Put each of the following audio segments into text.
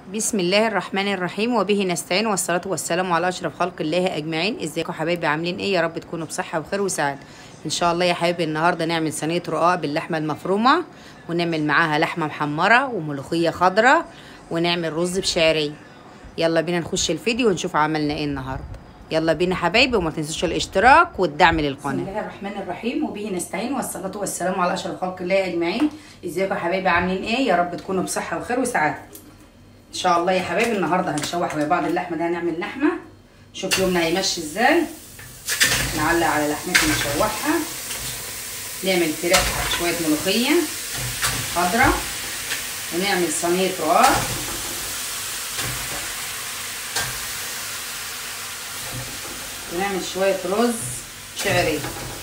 بسم الله الرحمن الرحيم وبه نستعين والصلاة والسلام على أشرف خلق الله أجمعين ازيكم حبايبي عاملين ايه يا رب تكونوا بصحة وخير وسعادة إن شاء الله يا حبايبي النهاردة نعمل صينية رقاق باللحمة المفرومة ونعمل معاها لحمة محمرة وملوخية خضراء ونعمل رز بشعرية يلا بينا نخش الفيديو ونشوف عملنا ايه النهاردة يلا بينا حبايبي وما تنسوش الاشتراك والدعم للقناة بسم الله الرحمن الرحيم وبه نستعين والصلاة والسلام على أشرف خلق الله أجمعين ازيكم يا حبايبي عاملين ايه يا رب تكونوا بصحة وخير وسعادة ان شاء الله يا حبايبي النهارده هنشوح مع بعض اللحمه ده هنعمل لحمه شوف يومنا هيمشي ازاي نعلق على لحمتنا نشوحها نعمل فراخ شويه ملوخيه خضراء ونعمل صينيه رقاق ونعمل شويه رز شعري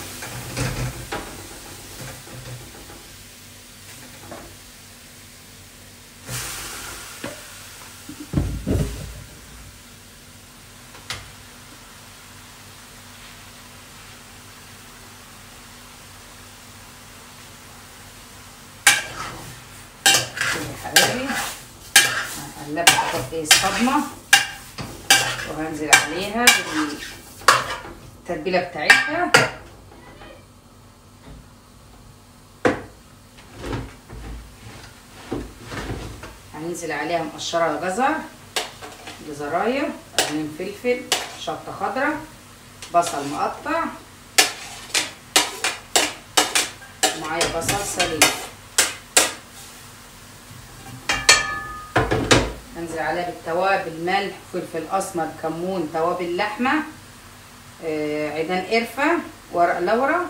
حبايبي هنقلبها احط ايه صدمه وهنزل عليها بالتتبيله بتاعتها هننزل عليها مقشره جزر جزرايه قرنين فلفل شطه خضراء بصل مقطع معايا بصل سليم هنزل عليها بالتوابل ملح فلفل اسمر كمون توابل لحمه آه عيدان قرفه ورق لورا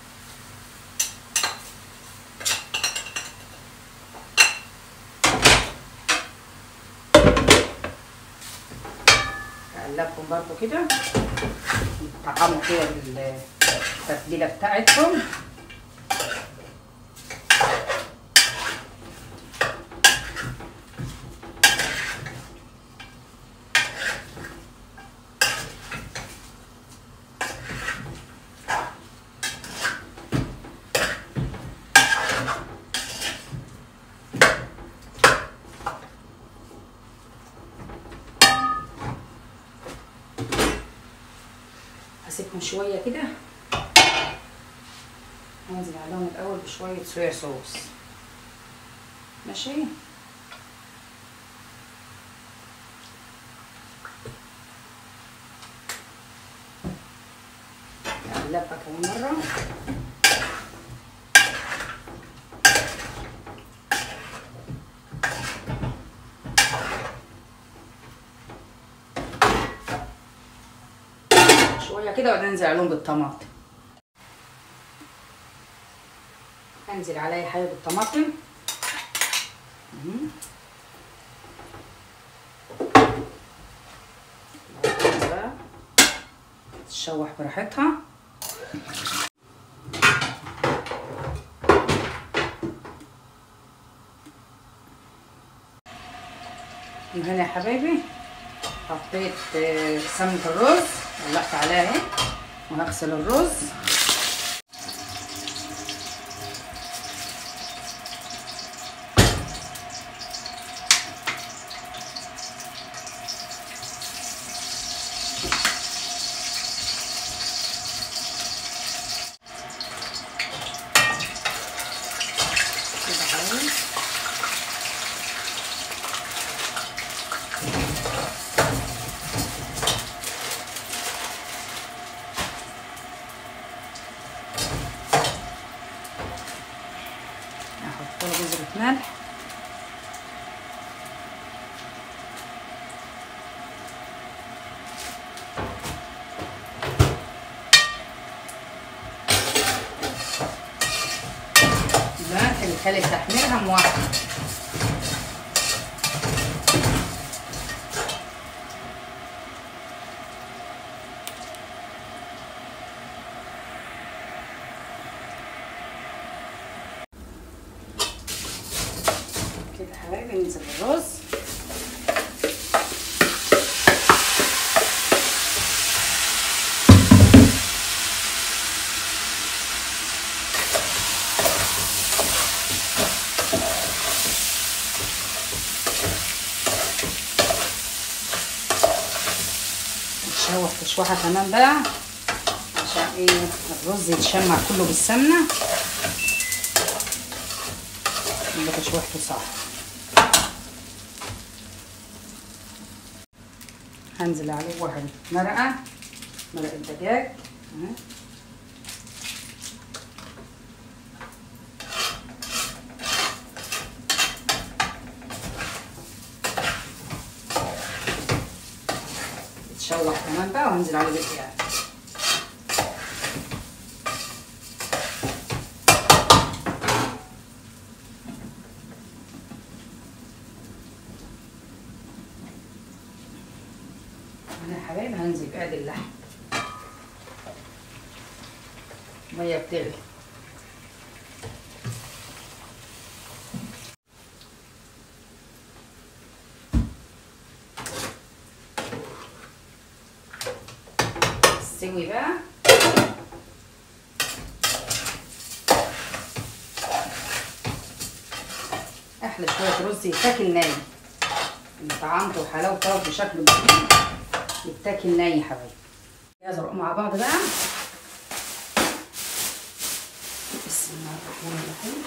اقلبهم برضو كده طعموا كده بالتتبيله بتاعتهم هسيبهم شويه كده هنزل عليهم الاول بشويه صويا صوص ماشي اقلبها كمان مره شويه كده وبعدين انزل عليهم بالطماطم انزل عليا حاجه بالطماطم تشوح براحتها هنا يا حبايبي حطيت سمنة الرز علقت عليها اهي وهغسل الرز احط له بذرة ملح ده اللي خلي تحميرها موحد كده حبايبي ننزل الرز نشوح تشويحه كمان بقى عشان ايه الرز يتشمع كله بالسمنه يبقى تشويحته صح هنزل عليه واحد مرقه مرقه دجاج اهي يتشوح كمان بقى وهنزل عليه بالدقيق انا يا حبايبي هنزل بقى اللحم ميه بتغلي استوي بقى احلى شويه رز يتاكل ناي طعمته وحلاوته وشكله جميل يتاكل ناي يا حبايبي يزرقوا مع بعض بقى بسم الله الرحمن الرحيم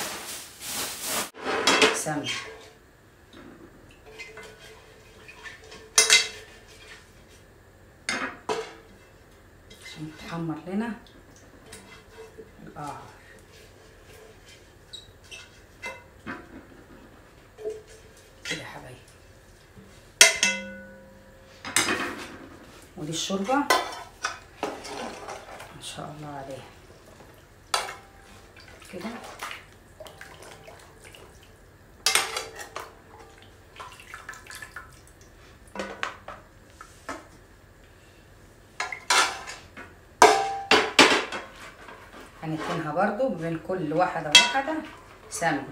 سمنه عشان تحمر لنا القعر كده يا حبايبي ودي الشوربة ما شاء الله عليها كده هندهنها برضو بين كل واحدة وواحدة سمنة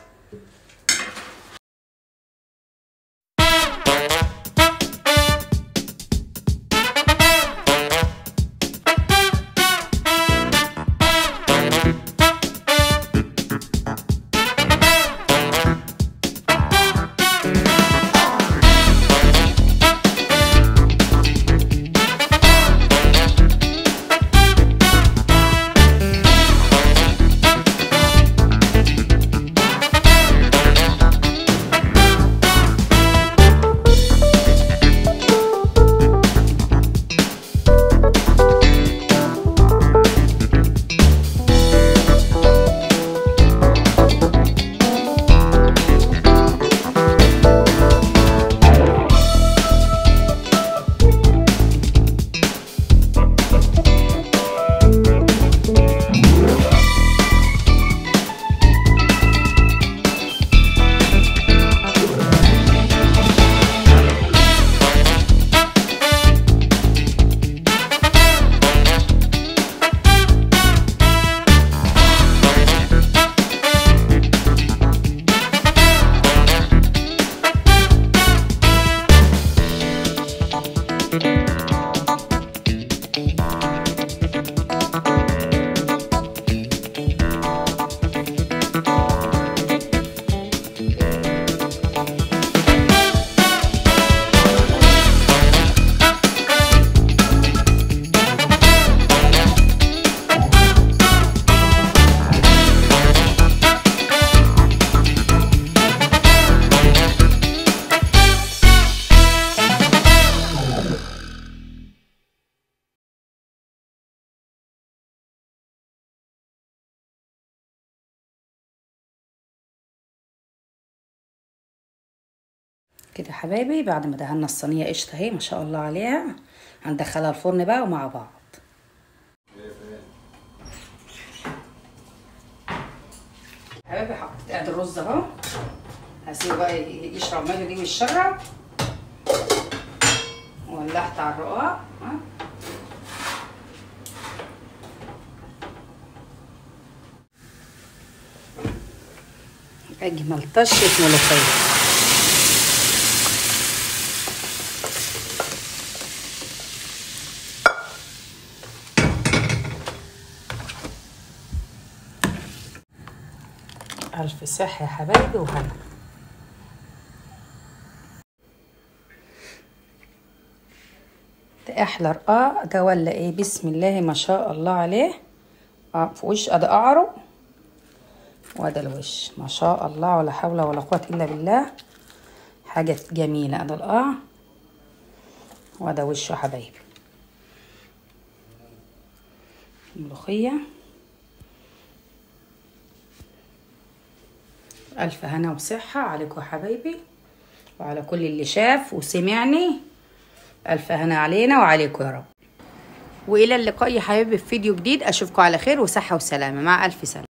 كده يا حبايبي بعد ما دهنا الصينيه قشطه اهي ما شاء الله عليها هندخلها الفرن بقى ومع بعض حبايبي حطيت قاعد الرز اهو هسيبه بقى يشرب ميه دي ويشرب ولحت على الرقاق ها اجمل طشه ملوخيه ألف صحة يا حبايبي وهنا احلى رقاق ده ولا ايه بسم الله ما شاء الله عليه اه في وش ادي قعره وده الوش ما شاء الله ولا حول ولا قوة الا بالله حاجة جميلة ادي القاع وده وشه يا حبايبي ملوخية ألف هنا وصحة عليكم يا حبايبي وعلى كل اللي شاف وسمعني ألف هنا علينا وعليكم يا رب وإلى اللقاء يا حبايبي في فيديو جديد أشوفكم على خير وصحة وسلامة مع ألف سلامة